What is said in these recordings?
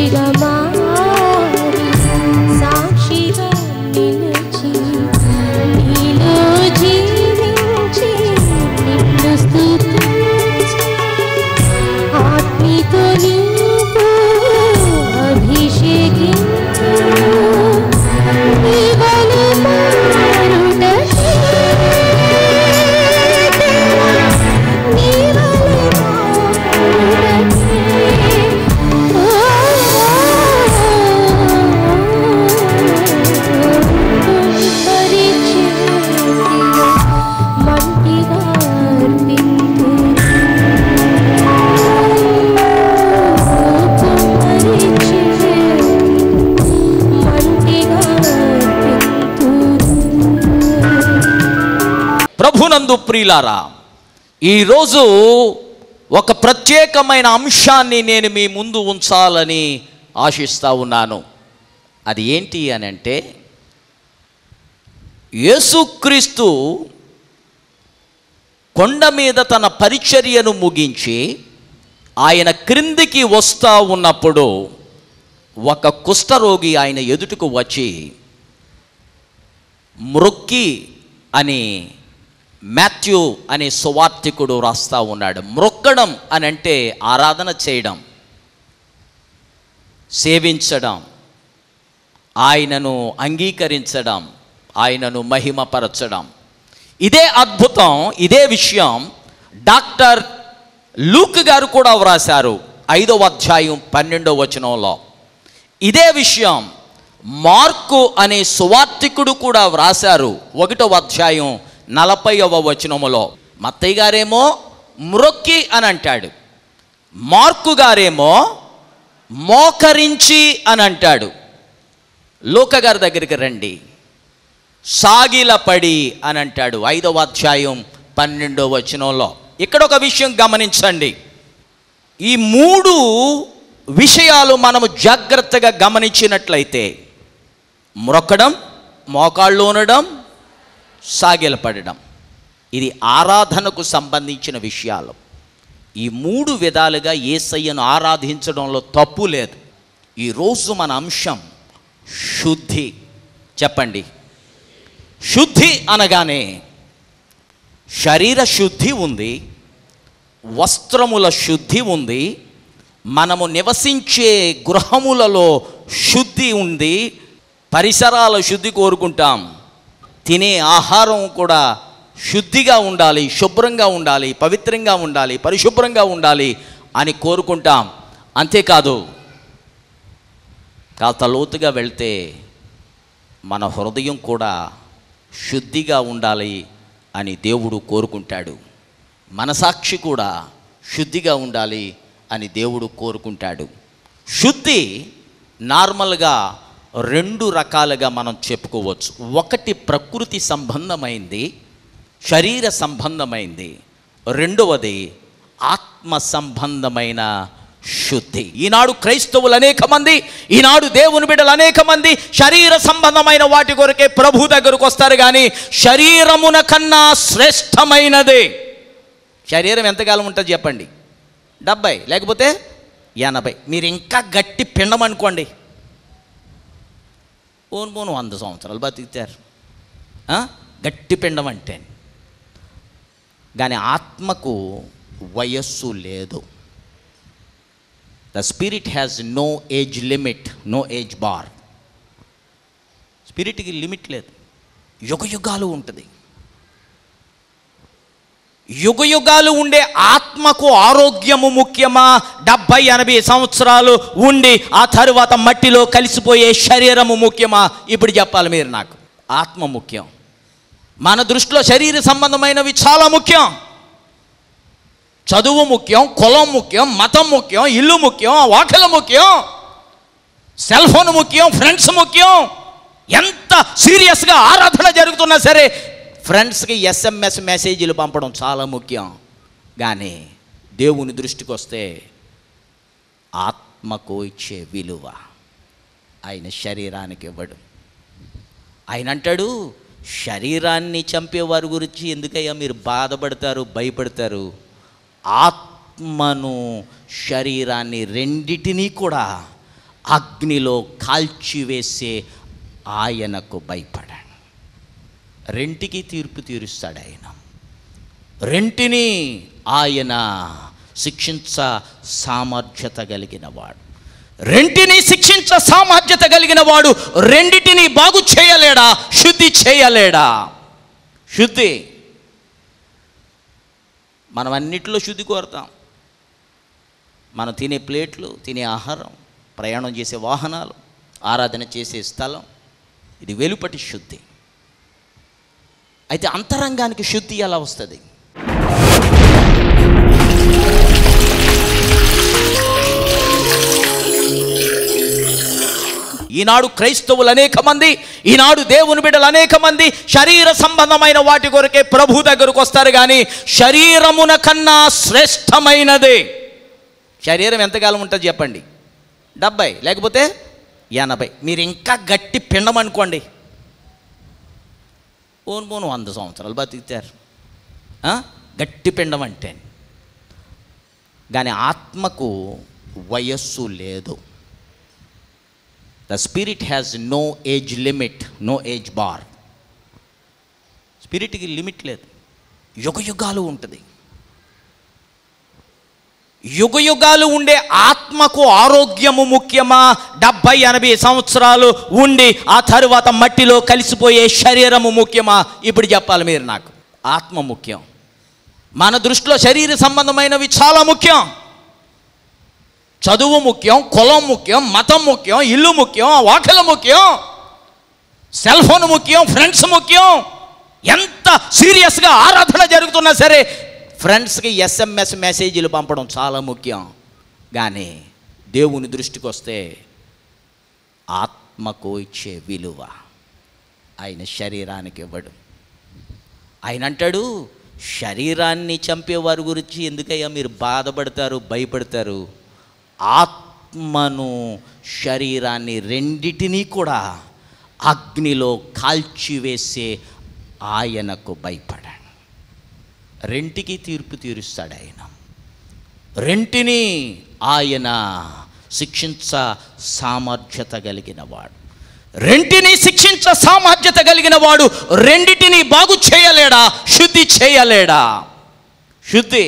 సాక్షిగా మారి సాక్షిగా నిలిచి నీలో జీవించి నిన్ను స్తుతించి ఆత్మీతో నీకు అభిషేకించు నీ బలి మారుటకే నీ బలి మారుటకే మంటిగా ప్రభునందు ప్రియులారా ఈరోజు ఒక ప్రత్యేకమైన అంశాన్ని నేను మీ ముందు ఉంచాలని ఆశిస్తూ ఉన్నాను అది ఏంటి అని అంటే యేసుక్రీస్తు కొండ మీద తన పరిచర్యను ముగించి ఆయన క్రిందికి వస్తూ ఉన్నప్పుడు ఒక కుష్ఠరోగి ఆయన ఎదుటకు వచ్చి మృక్కి అని మాథ్యూ అనే సువార్తికుడు రాస్తా ఉన్నాడు మ్రొక్కడం అని అంటే ఆరాధన చేయడం సేవించడం ఆయనను అంగీకరించడం ఆయనను మహిమపరచడం ఇదే అద్భుతం ఇదే విషయం డాక్టర్ లూక్ గారు కూడా వ్రాశారు ఐదవ అధ్యాయం పన్నెండవ వచనంలో ఇదే విషయం మార్కు అనే సువార్తికుడు కూడా వ్రాశారు ఒకటవ అధ్యాయం నలభైవ వచనములో మత్తయ్య గారేమో మ్రొక్కి అని అంటాడు మార్కు గారేమో మోకరించి అని అంటాడు లోక గారి దగ్గరికి రండి సాగిలపడి అని అంటాడు ఐదవ అధ్యాయం పన్నెండవ వచనంలో ఇక్కడ ఒక విషయం గమనించండి ఈ మూడు విషయాలు మనము జాగ్రత్తగా గమనించినట్లయితే మ్రొక్కడం మోకాళ్ళు ఉండడం సాగిలపడడం ఇది ఆరాధనకు సంబంధించిన విషయాలు ఈ మూడు విధాలుగా ఏసయ్యను ఆరాధించడంలో తప్పు లేదు ఈరోజు మన అంశం శుద్ధి చెప్పండి శుద్ధి అనగానే శరీర శుద్ధి ఉంది వస్త్రముల శుద్ధి ఉంది మనము నివసించే గృహములలో శుద్ధి ఉంది పరిసరాల శుద్ధి కోరుకుంటాం తినే ఆహారం కూడా శుద్ధిగా ఉండాలి శుభ్రంగా ఉండాలి పవిత్రంగా ఉండాలి పరిశుభ్రంగా ఉండాలి అని కోరుకుంటాం అంతేకాదు కాస్త లోతుగా వెళ్తే మన హృదయం కూడా శుద్ధిగా ఉండాలి అని దేవుడు కోరుకుంటాడు మనసాక్షి కూడా శుద్ధిగా ఉండాలి అని దేవుడు కోరుకుంటాడు శుద్ధి నార్మల్గా రెండు రకాలుగా మనం చెప్పుకోవచ్చు ఒకటి ప్రకృతి సంబంధమైంది శరీర సంబంధమైంది రెండవది ఆత్మ సంబంధమైన శుద్ధి ఈనాడు క్రైస్తవులు అనేక మంది ఈనాడు దేవుని బిడ్డలు అనేక మంది శరీర సంబంధమైన వాటి కొరకే ప్రభు దగ్గరకు వస్తారు కానీ శరీరమున కన్నా శ్రేష్టమైనది శరీరం ఎంతకాలం ఉంటుంది చెప్పండి డెబ్బై లేకపోతే ఎనభై మీరు ఇంకా గట్టి పిండం అనుకోండి పోను పోను వంద సంవత్సరాలు బతికితారు ఆ? గట్టి పిండం అంటే కానీ ఆత్మకు వయస్సు లేదు the spirit has no age limit no age bar స్పిరిట్కి లిమిట్ లేదు యుగ యుగాలు ఉంటుంది యుగ యుగాలు ఉండే ఆత్మకు ఆరోగ్యము ముఖ్యమా డెబ్బై ఎనభై సంవత్సరాలు ఉండి ఆ తరువాత మట్టిలో కలిసిపోయే శరీరము ముఖ్యమా ఇప్పుడు చెప్పాలి మీరు నాకు ఆత్మ ముఖ్యం మన దృష్టిలో శరీర సంబంధమైనవి చాలా ముఖ్యం చదువు ముఖ్యం కులం ముఖ్యం మతం ముఖ్యం ఇల్లు ముఖ్యం వాకల ముఖ్యం సెల్ ఫోన్ ముఖ్యం ఫ్రెండ్స్ ముఖ్యం ఎంత సీరియస్గా ఆరాధన జరుగుతున్నా సరే ఫ్రెండ్స్కి ఎస్ఎంఎస్ మెసేజీలు పంపడం చాలా ముఖ్యం కానీ దేవుని దృష్టికి వస్తే ఆత్మకు ఇచ్చే విలువ ఆయన శరీరానికి ఇవ్వడు ఆయన అంటాడు శరీరాన్ని చంపేవారి గురించి ఎందుకయ్యా మీరు బాధపడతారు భయపడతారు ఆత్మను శరీరాన్ని రెండిటినీ కూడా అగ్నిలో కాల్చివేసే ఆయనకు భయపడాను రెంటికి తీర్పు తీరుస్తాడు ఆయన రెంటిని ఆయన శిక్షించ సామర్థ్యత కలిగిన వాడు రెంటిని శిక్షించ సామర్థ్యత కలిగిన వాడు రెండిటిని బాగు చేయలేడా శుద్ధి చేయలేడా శుద్ధి మనం అన్నిటిలో శుద్ధి కోరుతాం మనం తినే ప్లేట్లు తినే ఆహారం ప్రయాణం చేసే వాహనాలు ఆరాధన చేసే స్థలం ఇది వెలుపటి శుద్ధి అయితే అంతరంగానికి శుద్ధి ఎలా వస్తుంది ఈనాడు క్రైస్తవులు అనేక మంది ఈనాడు దేవుని బిడ్డలు అనేక మంది శరీర సంబంధమైన వాటి కొరకే ప్రభు దగ్గరకు వస్తారు కానీ శరీరమున కన్నా శ్రేష్టమైనది శరీరం ఎంతకాలం ఉంటుంది చెప్పండి డెబ్బై లేకపోతే ఎనభై మీరు ఇంకా గట్టి పిండం అనుకోండి పోను పోను వంద సంవత్సరాలు బతికితారు ఆ? గట్టి పిండం అంటే కానీ ఆత్మకు వయస్సు లేదు the spirit has no age limit no age bar స్పిరిట్కి లిమిట్ లేదు యుగ యుగాలు ఉంటుంది యుగ యుగాలు ఉండే ఆత్మకు ఆరోగ్యము ముఖ్యమా డెబ్బై ఎనభై సంవత్సరాలు ఉండి ఆ తరువాత మట్టిలో కలిసిపోయే శరీరము ముఖ్యమా ఇప్పుడు చెప్పాలి మీరు నాకు ఆత్మ ముఖ్యం మన దృష్టిలో శరీర సంబంధమైనవి చాలా ముఖ్యం చదువు ముఖ్యం కులం ముఖ్యం మతం ముఖ్యం ఇల్లు ముఖ్యం వాకల ముఖ్యం సెల్ ఫోన్ ముఖ్యం ఫ్రెండ్స్ ముఖ్యం ఎంత సీరియస్గా ఆరాధన జరుగుతున్నా సరే ఫ్రెండ్స్కి ఎస్ఎంఎస్ మెసేజీలు పంపడం చాలా ముఖ్యం కానీ దేవుని దృష్టికి వస్తే ఆత్మకు ఇచ్చే విలువ ఆయన శరీరానికి ఇవ్వడు ఆయన అంటాడు శరీరాన్ని చంపేవారి గురించి ఎందుకయ్యా మీరు బాధపడతారు భయపడతారు ఆత్మను శరీరాన్ని రెండిటినీ కూడా అగ్నిలో కాల్చివేసే ఆయనకు భయపడాను రెంటికి తీర్పు తీరుస్తాడు ఆయన రెంటిని ఆయన శిక్షించ సామర్థ్యత కలిగిన వాడు రెంటిని శిక్షించ సామర్థ్యత కలిగిన వాడు రెండిటిని బాగు చేయలేడా శుద్ధి చేయలేడా శుద్ధి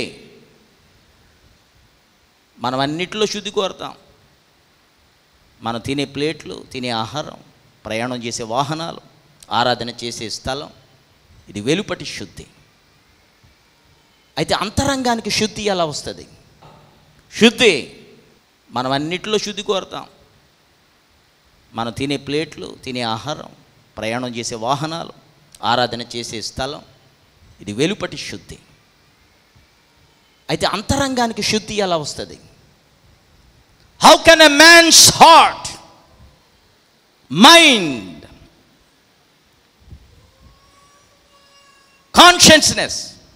మనం అన్నిటిలో శుద్ధి కోరుతాం మనం తినే ప్లేట్లు తినే ఆహారం ప్రయాణం చేసే వాహనాలు ఆరాధన చేసే స్థలం ఇది వెలుపటి శుద్ధి అయితే అంతరంగానికి శుద్ధి ఎలా వస్తుంది శుద్ధి మనం అన్నిటిలో శుద్ధి కోరుతాం మనం తినే ప్లేట్లు తినే ఆహారం ప్రయాణం చేసే వాహనాలు ఆరాధన చేసే స్థలం ఇది వెలుపటి శుద్ధి అయితే అంతరంగానికి శుద్ధి ఎలా వస్తుంది how can a man's heart mind consciousness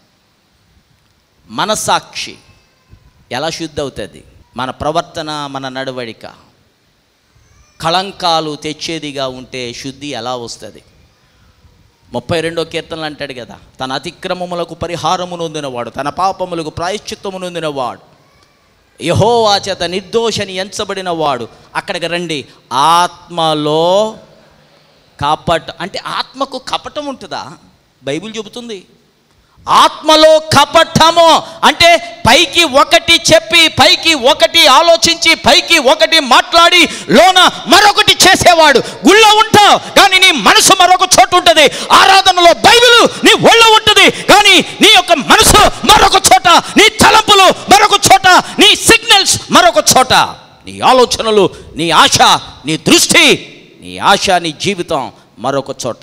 మనసాక్షి ఎలా శుద్ధి అవుతుంది మన ప్రవర్తన మన నడవడిక కళంకాలు తెచ్చేదిగా ఉంటే శుద్ధి ఎలా వస్తుంది ముప్పై రెండో కీర్తనలు అంటాడు కదా తన అతిక్రమములకు పరిహారము నొందినవాడు తన పాపములకు ప్రాయశ్చిత్తము నొందినవాడు యహోవా చేత నిర్దోషని ఎంచబడిన వాడు అక్కడికి రండి ఆత్మలో కపట అంటే ఆత్మకు కపటం ఉంటుందా బైబిల్ చెబుతుంది ఆత్మలో కపటము అంటే పైకి ఒకటి చెప్పి పైకి ఒకటి ఆలోచించి పైకి ఒకటి మాట్లాడి లోన మరొకటి చేసేవాడు గుళ్ళో ఉంటావు కానీ నీ మనసు మరొక చోటు ఉంటుంది ఆరాధనలో బైబిల్ నీ ఒళ్ళో ఉంటుంది కానీ నీ యొక్క మనసు మరొక చోట నీ తలంపులు మరొక చోట నీ సిగ్నల్స్ మరొక చోట నీ ఆలోచనలు నీ ఆశ నీ దృష్టి నీ ఆశ నీ జీవితం మరొక చోట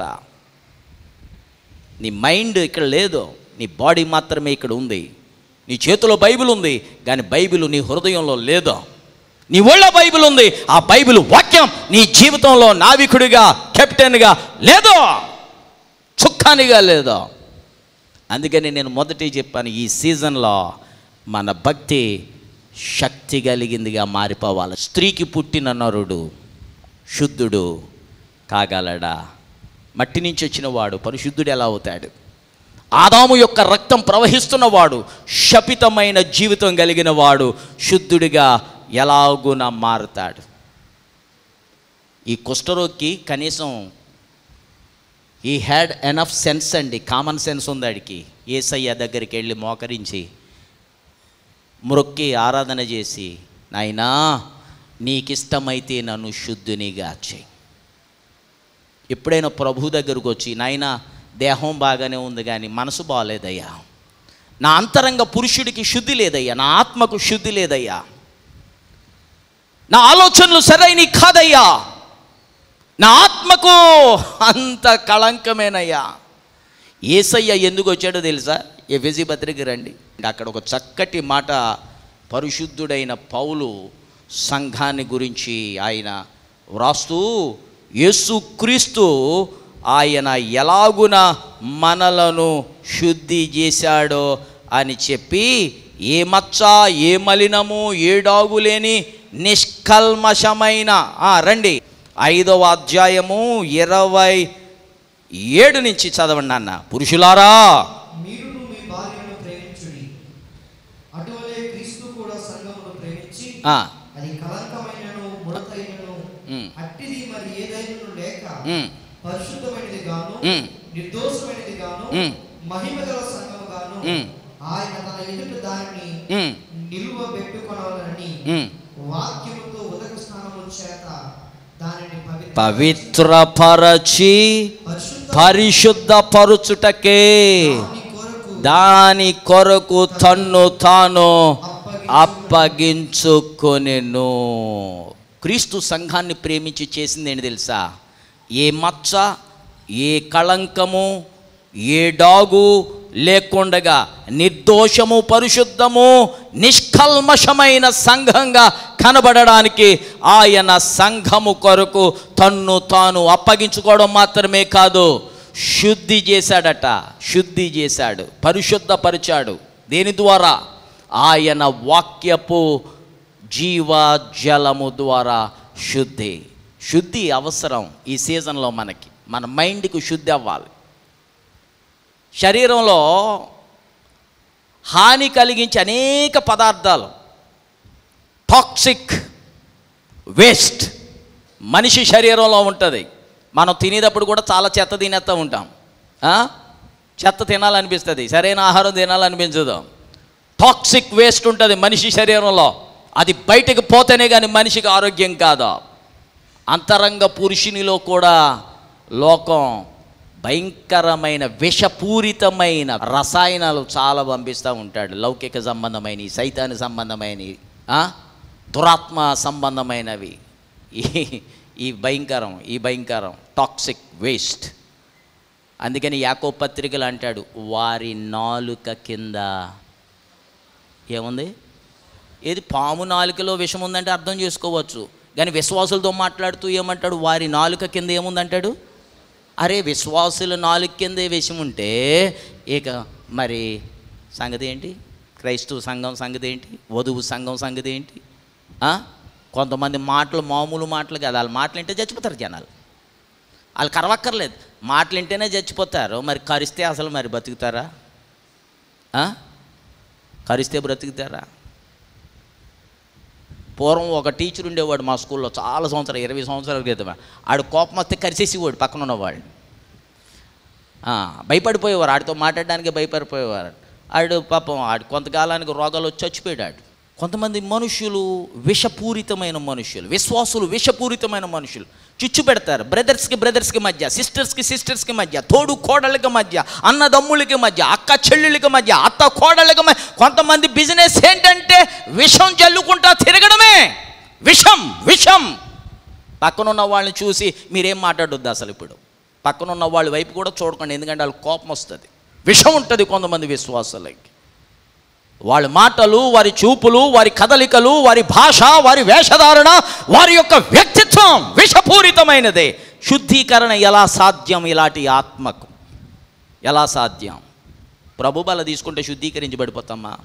నీ మైండ్ ఇక్కడ లేదు నీ బాడీ మాత్రమే ఇక్కడ ఉంది నీ చేతిలో బైబిల్ ఉంది కానీ బైబిల్ నీ హృదయంలో లేదు నీ ఒళ్ళ బైబిల్ ఉంది ఆ బైబిల్ వాక్యం నీ జీవితంలో నావికుడిగా కెప్టెన్గా లేదో చుక్కానిగా లేదో అందుకని నేను మొదటి చెప్పాను ఈ సీజన్లో మన భక్తి శక్తి కలిగిందిగా మారిపోవాలి స్త్రీకి పుట్టిన నరుడు శుద్ధుడు కాగలడా మట్టి నుంచి వచ్చిన వాడు పరిశుద్ధుడు ఎలా అవుతాడు ఆదాము యొక్క రక్తం ప్రవహిస్తున్నవాడు శపితమైన జీవితం కలిగిన వాడు శుద్ధుడిగా ఎలాగున మారుతాడు ఈ కుష్ఠరోగికి కనీసం ఈ హ్యాడ్ ఎనఫ్ సెన్స్ అండి కామన్ సెన్స్ ఉంది ఆడికి ఏసయ్య దగ్గరికి వెళ్ళి మోకరించి మొక్కి ఆరాధన చేసి నాయనా నీకిష్టమైతే నన్ను శుద్ధునిగా చేయి ఎప్పుడైనా ప్రభు దగ్గరకు వచ్చి నాయనా దేహం బాగానే ఉంది కానీ మనసు బాగాలేదయ్యా నా అంతరంగ పురుషుడికి శుద్ధి లేదయ్యా నా ఆత్మకు శుద్ధి లేదయ్యా నా ఆలోచనలు సరైనవి కాదయ్యా నా ఆత్మకు అంత కళంకమేనయ్యా ఏసయ్య ఎందుకు వచ్చాడో తెలుసా ఎఫెసి పత్రిక రండి అక్కడ ఒక చక్కటి మాట పరిశుద్ధుడైన పౌలు సంఘాన్ని గురించి ఆయన వ్రాస్తూ యేసుక్రీస్తు ఆయన ఎలాగున మనలను శుద్ధి చేశాడో అని చెప్పి ఏ మచ్చ ఏ మలినము ఏ డాగు లేని నిష్కల్మషమైన ఆ, రండి ఐదవ అధ్యాయము ఇరవై ఏడు నుంచి చదవండి అన్న పురుషులారా మీరును మీ భార్యను ప్రేమించుడి అటువలే క్రీస్తు కూడా సంఘమును ప్రేమించి ఆ, అది కలంకమైనను ముడతైనను ఉమ్, అట్టిది మరి ఏదైనను లేక ఉమ్, పరిశుద్ధమైనది గాను ఉమ్, నిర్దోషమైనది గాను ఉమ్. మహిమ గల సంఘము గాను ఉమ్. ఆయన తన ఎదుట దానిని ఉమ్, నిలువ పెట్టుకొనవాలని ఉమ్. వాక్యముతో ఉదక స్నానము చేత దానిని పవిత్ర పవిత్రపరచి పరిశుద్ధ పరిశుద్ధపరుచుటకే దాని కొరకు దాని కొరకు తన్ను తాను అప్పగించుకొనెను క్రీస్తు సంఘాన్ని ప్రేమించి చేసింది ఏంటి తెలుసా ఏ మచ్చ ఏ కళంకము ఏ డాగు లేకుండగా నిర్దోషము పరిశుద్ధము నిష్కల్మషమైన సంఘంగా కనబడడానికి ఆయన సంఘము కొరకు తన్ను తాను అప్పగించుకోవడం మాత్రమే కాదు శుద్ధి చేశాడట శుద్ధి చేశాడు పరిశుద్ధపరిచాడు దేని ద్వారా ఆయన వాక్యపు జీవ జలము ద్వారా శుద్ధి శుద్ధి అవసరం ఈ సీజన్లో మనకి మన మైండ్కి శుద్ధి అవ్వాలి శరీరంలో హాని కలిగించే అనేక పదార్థాలు టాక్సిక్ వేస్ట్ మనిషి శరీరంలో ఉంటుంది మనం తినేటప్పుడు కూడా చాలా చెత్త తినేస్తూ ఉంటాం ఆ? చెత్త తినాలనిపిస్తుంది సరైన ఆహారం తినాలనిపించదు టాక్సిక్ వేస్ట్ ఉంటుంది మనిషి శరీరంలో అది బయటకు పోతేనే కానీ మనిషికి ఆరోగ్యం కాదు అంతరంగ పురుషునిలో కూడా లోకం భయంకరమైన విషపూరితమైన రసాయనాలు చాలా పంపిస్తూ ఉంటాడు లౌకిక సంబంధమైనవి సైతాన్ని సంబంధమైనవి ఆ? దురాత్మ సంబంధమైనవి ఈ ఈ భయంకరం ఈ భయంకరం టాక్సిక్ వేస్ట్ అందుకని యాకో పత్రికలు అంటాడు వారి నాలుక కింద ఏముంది ఏది పాము నాలుకలో విషం ఉందంటే అర్థం చేసుకోవచ్చు కానీ విశ్వాసులతో మాట్లాడుతూ ఏమంటాడు వారి నాలుక కింద ఏముందంటాడు అరే విశ్వాసుల నాలుక కిందే విషం ఉంటే ఇక మరి సంగతి ఏంటి క్రైస్తవ సంఘం సంగతి ఏంటి వధువు సంఘం సంగతి ఏంటి ఆ? కొంతమంది మాటలు మామూలు మాటలు కాదు వాళ్ళు మాటలు వింటే చచ్చిపోతారు జనాలు వాళ్ళు కరవక్కర్లేదు మాటలు వింటేనే చచ్చిపోతారు మరి కరిస్తే అసలు మరి బతుకుతారా ఆ? కరిస్తే బ్రతుకుతారా పూర్వం ఒక టీచర్ ఉండేవాడు మా స్కూల్లో చాలా సంవత్సరాలు ఇరవై సంవత్సరాల క్రితం ఆడు కోపం వస్తే కరిసేసేవాడు పక్కన ఉన్నవాడిని ఆ, భయపడిపోయేవారు ఆడితో మాట్లాడడానికి భయపడిపోయేవారు ఆడు పాపం ఆడు కొంతకాలానికి రోగాలు వచ్చి చచ్చిపోయాడు ఆడు కొంతమంది మనుషులు విషపూరితమైన మనుషులు విశ్వాసులు విషపూరితమైన మనుషులు చిచ్చు పెడతారు బ్రదర్స్కి బ్రదర్స్కి మధ్య సిస్టర్స్కి సిస్టర్స్కి మధ్య తోడు కోడళ్ళకి మధ్య అన్నదమ్ములకి మధ్య అక్క చెల్లెళ్ళకి మధ్య అత్త కోడళ్ళకి మధ్య కొంతమంది బిజినెస్ ఏంటంటే విషం చల్లుకుంటా తిరగడమే విషం విషం పక్కనున్న వాళ్ళని చూసి మీరేం మాట్లాడొద్దు అసలు ఇప్పుడు పక్కనున్న వాళ్ళ వైపు కూడా చూడకండి ఎందుకంటే వాళ్ళకి కోపం వస్తుంది విషం ఉంటుంది కొంతమంది విశ్వాసాలకి వాళ్ళ మాటలు వారి చూపులు వారి కదలికలు వారి భాష వారి వేషధారణ వారి యొక్క వ్యక్తిత్వం విషపూరితమైనదే శుద్ధీకరణ ఎలా సాధ్యం ఇలాంటి ఆత్మకు ఎలా సాధ్యం ప్రభు బల తీసుకుంటే శుద్ధీకరించబడిపోతామా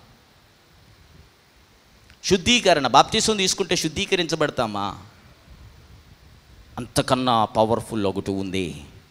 శుద్ధీకరణ బాప్తీసం తీసుకుంటే శుద్ధీకరించబడతామా అంతకన్నా పవర్ఫుల్ ఒకటి ఉంది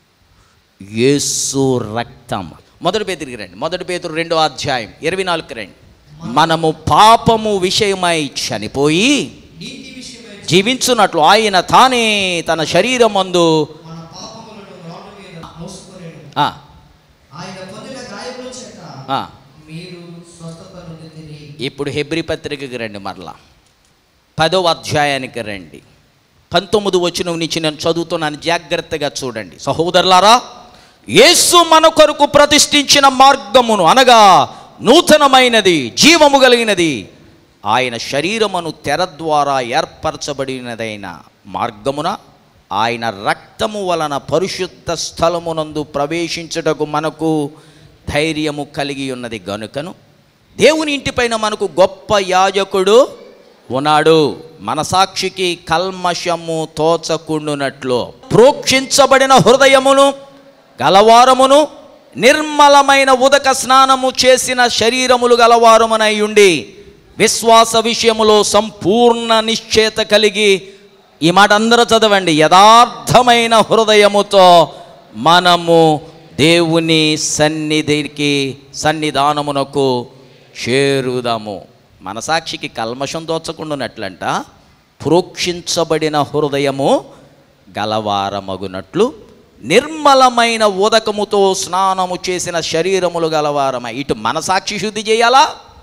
యేసు రక్తం మొదటి పేతురికి రండి మొదటి పేతురు రెండో అధ్యాయం ఇరవై నాలుగు రండి మనము పాపము విషయమై చనిపోయి నీతి విషయమై జీవించున్నట్లు ఆయన తానే తన శరీరమందు మన పాపములను రాళ్ళ మీద మోసుకొనేను ఆ, ఆయన పొందిన గాయముల చేత ఆ. మీరు స్వస్థత నుండి తిని ఇప్పుడు హెబ్రి పత్రికకి రండి మరలా పదో అధ్యాయానికి రండి పంతొమ్మిది వచ్చిన నుంచి నేను చదువుతున్నాను జాగ్రత్తగా చూడండి సహోదరులారా యేసు మన కొరకు ప్రతిష్ఠించిన మార్గమును అనగా నూతనమైనది జీవము కలిగినది ఆయన శరీరమును తెర ద్వారా ఏర్పరచబడినదైన మార్గమున ఆయన రక్తము వలన పరిశుద్ధ స్థలమునందు ప్రవేశించుటకు మనకు ధైర్యము కలిగి ఉన్నది గనుకను దేవుని ఇంటిపైన మనకు గొప్ప యాజకుడు ఉన్నాడు మన సాక్షికి కల్మషము తోచకుండునట్లు ప్రోక్షించబడిన హృదయమును గలవారమును నిర్మలమైన ఉదక స్నానము చేసిన శరీరములు గలవారమునై ఉండి విశ్వాస విషయములో సంపూర్ణ నిశ్చేత కలిగి ఈ మాట అందరూ చదవండి యథార్థమైన హృదయముతో మనము దేవుని సన్నిధికి సన్నిధానమునకు చేరుదాము మన సాక్షికి కల్మషం దోచకుండానట్లంట ప్రోక్షించబడిన హృదయము గలవారమగునట్లు నిర్మలమైన ఉదకముతో స్నానము చేసిన శరీరములు గలవారమై ఇటు మన సాక్షి శుద్ధి చేయాలా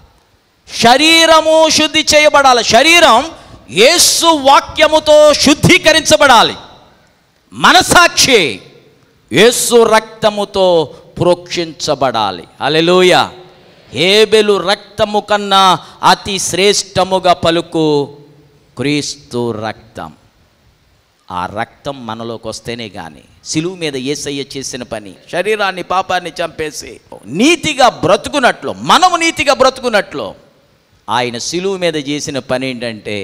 శరీరము శుద్ధి చేయబడాలి శరీరం యేసు వాక్యముతో శుద్ధీకరించబడాలి మనసాక్షి యేసు రక్తముతో ప్రోక్షించబడాలి అలెలుయ హేబెలు రక్తము కన్నా అతి శ్రేష్టముగా పలుకు క్రీస్తు రక్తం ఆ రక్తం మనలోకి వస్తేనే కానీ సిలువు మీద ఏసయ్య చేసిన పని శరీరాన్ని పాపాన్ని చంపేసి నీతిగా బ్రతుకున్నట్లు మనము నీతిగా బ్రతుకున్నట్లు ఆయన సిలువు మీద చేసిన పని ఏంటంటే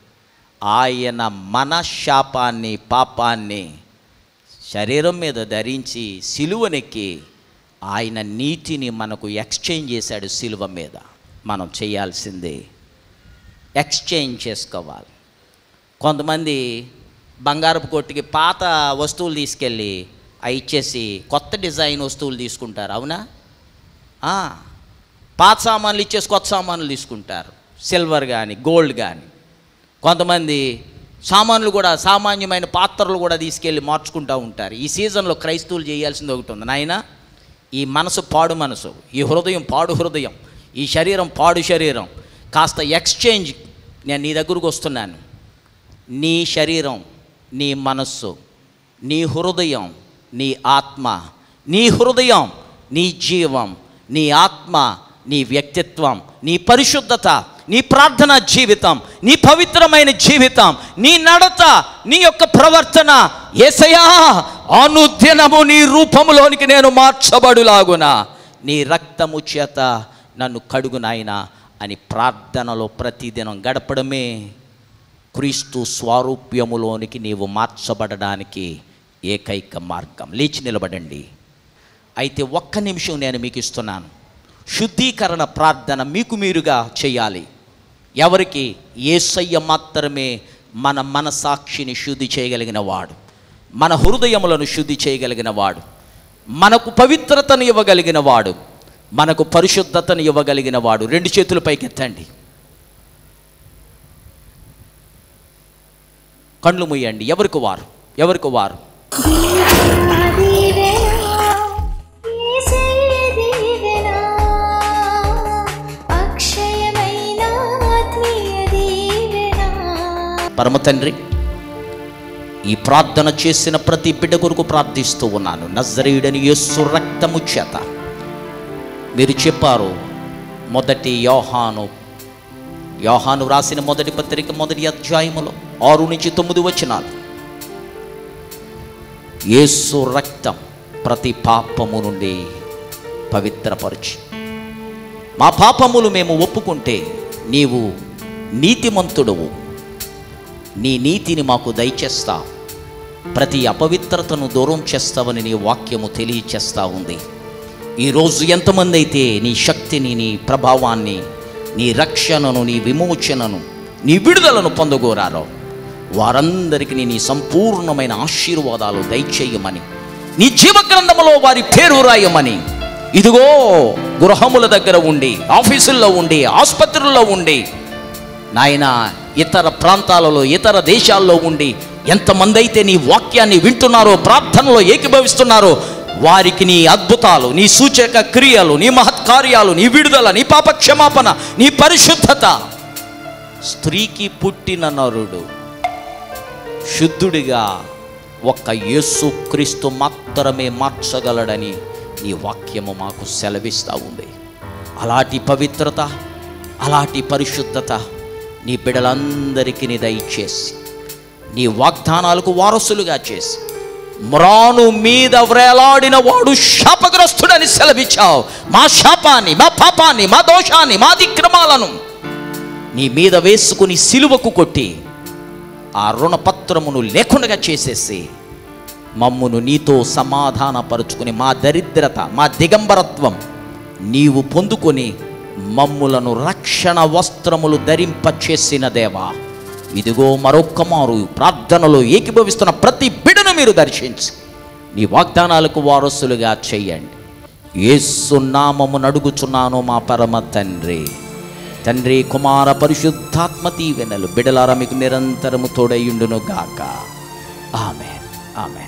ఆయన మన శాపాన్ని పాపాన్ని శరీరం మీద ధరించి సిలువనెక్కి ఆయన నీతిని మనకు ఎక్స్చేంజ్ చేశాడు సిలువ మీద మనం చేయాల్సిందే ఎక్స్చేంజ్ చేసుకోవాలి కొంతమంది బంగారపు కొట్టుకి పాత వస్తువులు తీసుకెళ్ళి అవి ఇచ్చేసి కొత్త డిజైన్ వస్తువులు తీసుకుంటారు అవునా ఆ, పాత సామాన్లు ఇచ్చేసి కొత్త సామాన్లు తీసుకుంటారు సిల్వర్ కానీ గోల్డ్ కానీ కొంతమంది సామాన్లు కూడా సామాన్యమైన పాత్రలు కూడా తీసుకెళ్ళి మార్చుకుంటూ ఉంటారు ఈ సీజన్లో క్రైస్తవులు చేయాల్సింది ఒకటి ఉంది నాయన ఈ మనసు పాడు మనసు ఈ హృదయం పాడు హృదయం ఈ శరీరం పాడు శరీరం కాస్త ఎక్స్చేంజ్ నేను నీ దగ్గరకు వస్తున్నాను నీ శరీరం నీ మనస్సు నీ హృదయం నీ ఆత్మ నీ హృదయం నీ జీవం నీ ఆత్మ నీ వ్యక్తిత్వం నీ పరిశుద్ధత నీ ప్రార్థన జీవితం నీ పవిత్రమైన జీవితం నీ నడత నీ యొక్క ప్రవర్తన ఏసయా అనుదినము నీ రూపములోనికి నేను మార్చబడులాగునా నీ రక్తము చేత నన్ను కడుగు నాయనా అని ప్రార్థనలో ప్రతిదినం గడపడమే క్రీస్తు స్వారూప్యములోనికి నీవు మార్చబడడానికి ఏకైక మార్గం లేచి నిలబడండి అయితే ఒక్క నిమిషం నేను మీకు ఇస్తున్నాను శుద్ధీకరణ ప్రార్థన మీకు మీరుగా చేయాలి ఎవరికి ఏసయ్య మాత్రమే మన మనసాక్షిని శుద్ధి చేయగలిగిన వాడు మన హృదయములను శుద్ధి చేయగలిగిన వాడు మనకు పవిత్రతను ఇవ్వగలిగిన వాడు మనకు పరిశుద్ధతను ఇవ్వగలిగిన వాడు రెండు చేతుల పైకెత్తండి కళ్ళు మూయండి ఎవరికి వారు ఎవరికి వారు దీవెనా యేసయ్య దీవెనా అక్షయమైన ఆత్మీయ దీవెనా పరమ తండ్రి ఈ ప్రార్థన చేసిన ప్రతి బిడ్డ కొరకు ప్రార్థిస్తూ ఉన్నాను నజరేయుడని యేసు రక్తము చేత మీరు చెప్పారు మొదటి యోహాను యోహాను రాసిన మొదటి పత్రిక మొదటి అధ్యాయములో ఆరు నుంచి తొమ్మిది వచనాలు యేసు రక్తం ప్రతి పాపము నుండి పవిత్రపరచు మా పాపములు మేము ఒప్పుకుంటే నీవు నీతిమంతుడవు నీ నీతిని మాకు దయచేస్తా ప్రతి అపవిత్రతను దూరం చేస్తావని నీ వాక్యము తెలియచేస్తా ఉంది ఈరోజు ఎంతమంది అయితే నీ శక్తిని నీ ప్రభావాన్ని నీ రక్షణను నీ విమోచనను నీ విడుదలను పొందగోరారో వారందరికీ నీ సంపూర్ణమైన ఆశీర్వాదాలు దయచేయమని నీ జీవగ్రంథములో వారి పేరు రాయమని ఇదిగో గృహముల దగ్గర ఉండి ఆఫీసుల్లో ఉండి ఆసుపత్రుల్లో ఉండి నాయన ఇతర ప్రాంతాలలో ఇతర దేశాల్లో ఉండి ఎంతమంది అయితే నీ వాక్యాన్ని వింటున్నారో ప్రార్థనలో ఏకీభవిస్తున్నారో వారికి నీ అద్భుతాలు నీ సూచక క్రియలు నీ మహత్కార్యాలు నీ విడుదల నీ పాప క్షమాపణ నీ పరిశుద్ధత స్త్రీకి పుట్టిన నరుడు శుద్ధుడిగా ఒక్క యేసు క్రీస్తు మాత్రమే మార్చగలడని నీ వాక్యము మాకు సెలవిస్తూ ఉంది అలాంటి పవిత్రత అలాంటి పరిశుద్ధత నీ బిడలందరికీ నీ దయచేసి నీ వాగ్దానాలకు వారసులుగా చేసి మ్రాను మీద వ్రేలాడిన వాడు శాపగ్రస్తుడని సెలవిచ్చావు మా శాపాన్ని మా పాపాన్ని మా దోషాన్ని మా అతిక్రమాలను నీ మీద వేసుకుని సిలువకు కొట్టి ఆ రుణపత్రమును లేకుండా చేసేసి మమ్మును నీతో సమాధానపరుచుకుని మా దరిద్రత మా దిగంబరత్వం నీవు పొందుకొని మమ్ములను రక్షణ వస్త్రములు ధరింపచేసిన దేవా ఇదిగో మరొక్క మారు ప్రార్థనలో ఏకీభవిస్తున్న ప్రతి బిడను మీరు దర్శించి నీ వాగ్దానాలకు వారసులుగా చెయ్యండి యేసు నామము నడుగుచున్నాను మా పరమ తండ్రి తండ్రి కుమార పరిశుద్ధాత్మ దీవెనలు బిడలార మీకు నిరంతరము తోడయుండును గాక ఆమె ఆమె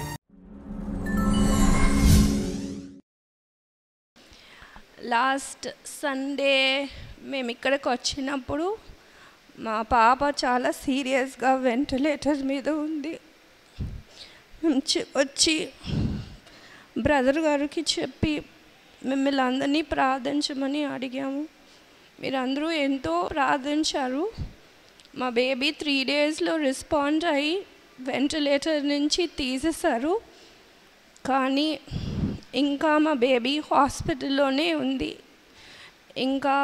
లాస్ట్ సండే మేము ఇక్కడికి వచ్చినప్పుడు మా పాప చాలా సీరియస్గా వెంటిలేటర్ మీద ఉంది మేము చి- వచ్చి బ్రదర్ గారికి చెప్పి మిమ్మల్ని అందరినీ ప్రార్థించమని అడిగాము మీరందరూ ఎంతో ప్రార్థించారు మా బేబీ త్రీ డేస్లో రెస్పాండ్ అయ్యి వెంటిలేటర్ నుంచి తీసేశారు కానీ ఇంకా మా బేబీ హాస్పిటల్లోనే ఉంది ఇంకా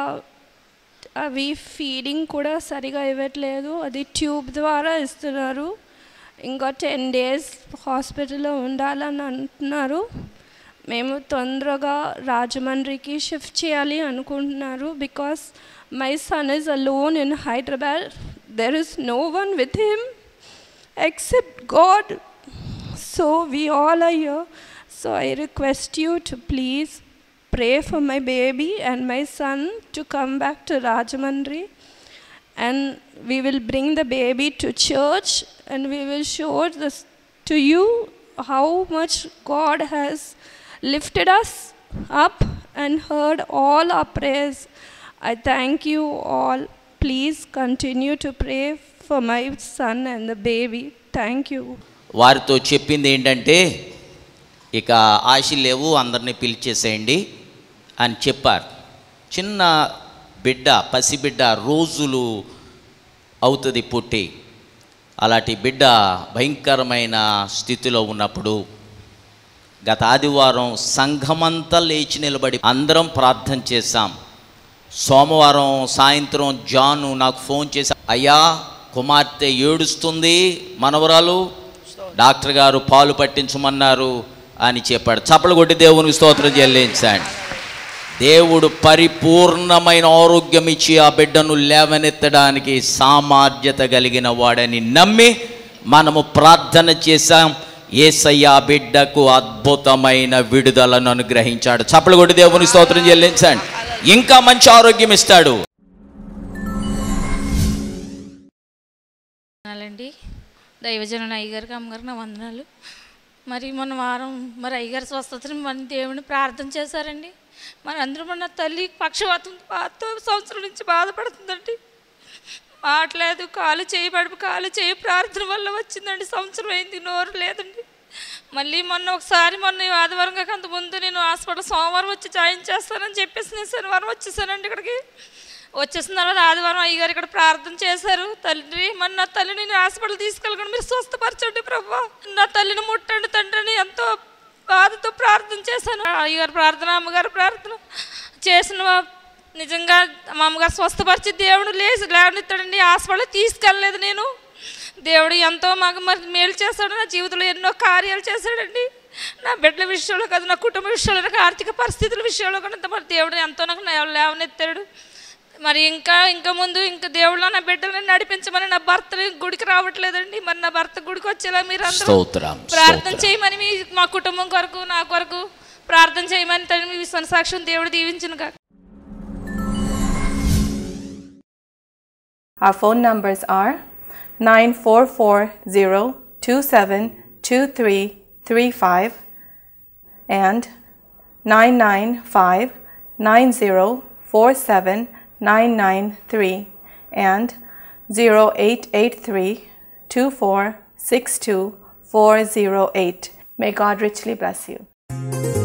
అవి ఫీడింగ్ కూడా సరిగా ఇవ్వట్లేదు అది ట్యూబ్ ద్వారా ఇస్తున్నారు ఇంకా టెన్ డేస్ హాస్పిటల్లో ఉండాలని అంటున్నారు మేము తొందరగా రాజమండ్రికి షిఫ్ట్ చేయాలి అనుకుంటున్నారు because my son is alone in Hyderabad there is no one with him except God. So we all are here. So I request you to please pray for my baby and my son to come back to Rajamandri. And we will bring the baby to church and we will show this to you how much God has lifted us up and heard all our prayers. I thank you all. Please continue to pray for my son and the baby. Thank you. వారితో చెప్పింది ఏంటంటే ఇక ఆశ లేవు అందరినీ పిలిచేసేయండి అని చెప్పారు చిన్న బిడ్డ పసిబిడ్డ రోజులు అవుతుంది పుట్టి అలాంటి బిడ్డ భయంకరమైన స్థితిలో ఉన్నప్పుడు గత ఆదివారం సంఘమంతా లేచి నిలబడి అందరం ప్రార్థన చేశాం సోమవారం సాయంత్రం జాను నాకు ఫోన్ చేసి అయ్యా కుమార్తె ఏడుస్తుంది మనవరాలు డాక్టర్ గారు పాలు పట్టించమన్నారు అని చెప్పాడు చప్పలు కొట్టి దేవునికి స్తోత్రం చెల్లించండి దేవుడు పరిపూర్ణమైన ఆరోగ్యం ఇచ్చి ఆ బిడ్డను లేవనెత్తడానికి సామర్థ్యత కలిగిన వాడని నమ్మి మనము ప్రార్థన చేశాం ఏసయ్య ఆ బిడ్డకు అద్భుతమైన విడుదలను అనుగ్రహించాడు చప్పలు కొట్టి దేవుని స్తోత్రం చెల్లించండి ఇంకా మంచి ఆరోగ్యం ఇస్తాడు వందనాలండి దైవజనుని అయ్యగారికి అమ్మగారికి నా వందనాలు మరి మొన్న వారం మరి అయ్యగారి స్వస్థతని మన దేవుని ప్రార్థన చేశారండి మరి అందరూ మన తల్లి పక్షవాతం బాధతో సంవత్సరం నుంచి బాధపడుతుందండి మాట్లేదు కాలు చేయబడి కాలు చేయి ప్రార్థన వల్ల వచ్చిందండి సంవత్సరం అయింది నోరు లేదండి మళ్ళీ మొన్న ఒకసారి మొన్న ఈ ఆదివారం కాక అంత ముందు నేను హాస్పిటల్ సోమవారం వచ్చి జాయిన్ చేస్తానని చెప్పేసి నేను శనివారం వచ్చేసానండి ఇక్కడికి వచ్చేసిన తర్వాత ఆదివారం అయ్యగారు ఇక్కడ ప్రార్థన చేశారు తండ్రి మరి నా తల్లిని నేను హాస్పిటల్ తీసుకెళ్ళకుండా మీరు స్వస్థపరచండి ప్రభా నా తల్లిని ముట్టండి తండ్రిని ఎంతో బాధతో ప్రార్థన చేశాను అయ్యగారు ప్రార్థన అమ్మగారు ప్రార్థన చేసిన వా- నిజంగా మా అమ్మగారు స్వస్థపరిచి దేవుడు లేచి లేవనెత్తాడండి హాస్పిటల్ తీసుకెళ్ళలేదు నేను దేవుడు ఎంతో మాకు మరి మేలు చేశాడు నా జీవితంలో ఎన్నో కార్యాలు చేశాడండి నా బిడ్డల విషయంలో కాదు నా కుటుంబ విషయంలో నాకు ఆర్థిక పరిస్థితుల విషయంలో కూడా ఇంత మరి దేవుడు ఎంతో నాకు లేవ- లేవనెత్తాడు మరి ఇంకా ఇంకా ముందు ఇంకా దేవుళ్ళు నా బిడ్డలను నడిపించమని నా భర్తని గుడికి రావట్లేదండి మరి నా భర్త గుడికి వచ్చేలా మీరు అందరూ స్తోత్రం, ప్రార్థన స్తోత్రం. చేయమని మీ మా కుటుంబం కొరకు నా కొరకు ప్రార్థన చేయమని తండ్రి మీ విశ్వాసాక్ష్యం దేవుడు దీవించును కాక Our phone numbers are 9440272335 and 99590479993 and 08832462 408. May God richly bless you.